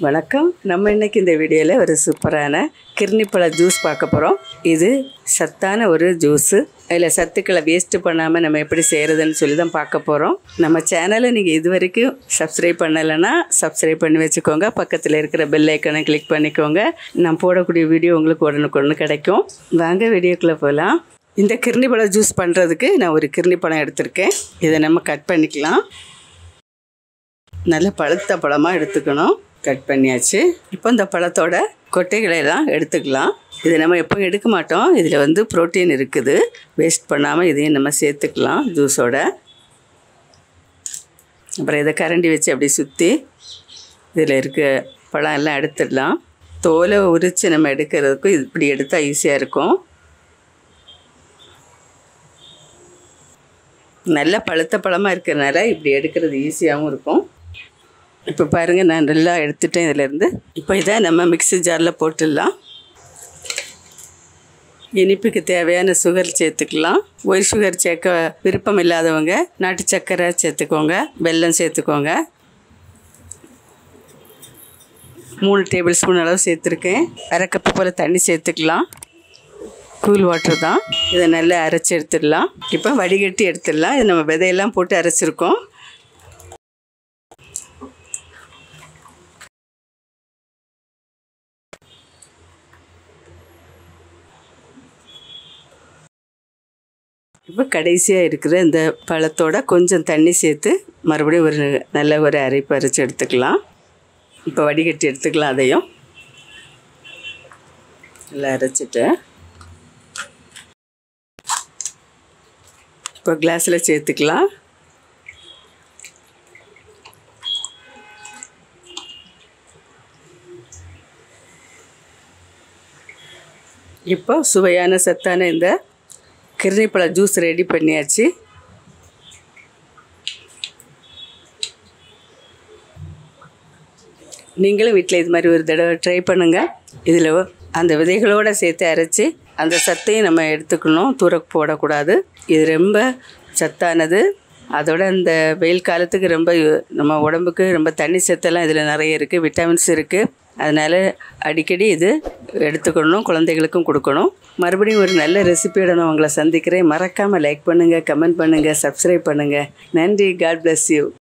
வணக்கம் நம்ம இன்னைக்கு இந்த வீடியோவில் ஒரு சூப்பரான கிர்னிப்பழ ஜூஸ் பார்க்க போகிறோம் இது சத்தான ஒரு ஜூஸு அதில் சத்துக்களை வேஸ்ட்டு பண்ணாமல் நம்ம எப்படி செய்கிறதுன்னு சொல்லி தான் பார்க்க போகிறோம் நம்ம சேனலை நீங்கள் இது வரைக்கும் சப்ஸ்கிரைப் பண்ணலைன்னா சப்ஸ்கிரைப் பண்ணி வச்சுக்கோங்க பக்கத்தில் இருக்கிற பெல் ஐக்கனை கிளிக் பண்ணிக்கோங்க நான் போடக்கூடிய வீடியோ உங்களுக்கு உடனுக்குடனே கிடைக்கும் வாங்க வீடியோக்குள்ளே போகலாம் இந்த கிர்னி பழ ஜூஸ் பண்ணுறதுக்கு நான் ஒரு கிர்னி பழம் எடுத்திருக்கேன் இதை நம்ம கட் பண்ணிக்கலாம் நல்ல பழுத்த பழமாக எடுத்துக்கணும் கட் பண்ணியாச்சு இப்போ இந்த பழத்தோட கொட்டைகளை எல்லாம் எடுத்துக்கலாம் இது நம்ம எப்போ எடுக்க மாட்டோம் இதில் வந்து புரோட்டீன் இருக்குது வேஸ்ட் பண்ணாமல் இதையும் நம்ம சேர்த்துக்கலாம் ஜூஸோட அப்புறம் இதை கரண்டி வச்சு அப்படி சுற்றி இதில் இருக்க பழம் எல்லாம் எடுத்துடலாம் தோலை உரித்து நம்ம எடுக்கிறதுக்கும் இப்படி எடுத்தால் ஈஸியாக இருக்கும் நல்ல பழுத்த பழமாக இருக்கிறனால இப்படி எடுக்கிறது ஈஸியாகவும் இருக்கும் இப்போ பாருங்கள் நான் நல்லா எடுத்துட்டேன் இதிலேருந்து இப்போ இதை நம்ம மிக்ஸி ஜாரில் போட்டுடலாம் இனிப்புக்கு தேவையான சுகர் சேர்த்துக்கலாம் ஒயிட் சுகர் சேர்க்க விருப்பம் இல்லாதவங்க நாட்டு சர்க்கரை சேர்த்துக்கோங்க வெல்லம் சேர்த்துக்கோங்க மூணு டேபிள் ஸ்பூன் அளவு சேர்த்துருக்கேன் அரை கப்பு போல் தண்ணி சேர்த்துக்கலாம் கூல் வாட்டர் தான் இதை நல்லா அரைச்சி எடுத்துடலாம் இப்போ வடிகட்டி எடுத்துடலாம் இது நம்ம விதையெல்லாம் போட்டு அரைச்சிருக்கோம் இப்போ கடைசியாக இருக்கிற இந்த பழத்தோட கொஞ்சம் தண்ணி சேர்த்து மறுபடியும் ஒரு நல்ல ஒரு அரைப்பு அரைச்சி எடுத்துக்கலாம் இப்போ வடிகட்டி எடுத்துக்கலாம் அதையும் நல்லா அரைச்சிட்டு இப்போ கிளாஸில் சேர்த்துக்கலாம் இப்போ சுவையான சத்தான இந்த கிருணிப்பழ ஜூஸ் ரெடி பண்ணியாச்சு நீங்களும் வீட்டில் இது மாதிரி ஒரு தடவை ட்ரை பண்ணுங்கள் இதில் அந்த விதைகளோடு சேர்த்து அரைச்சி அந்த சத்தையும் நம்ம எடுத்துக்கணும் தூர போடக்கூடாது இது ரொம்ப சத்தானது அதோட இந்த வெயில் காலத்துக்கு ரொம்ப நம்ம உடம்புக்கு ரொம்ப தண்ணி சத்தெல்லாம் இதில் நிறைய இருக்குது விட்டமின்ஸ் இருக்குது அதனால் அடிக்கடி இது எடுத்துக்கணும் குழந்தைகளுக்கும் கொடுக்கணும் மறுபடியும் ஒரு நல்ல ரெசிபியோட நான் உங்களை சந்திக்கிறேன் மறக்காமல் லைக் பண்ணுங்கள் கமெண்ட் பண்ணுங்கள் சப்ஸ்கிரைப் பண்ணுங்கள் நன்றி காட் பிளஸ் யூ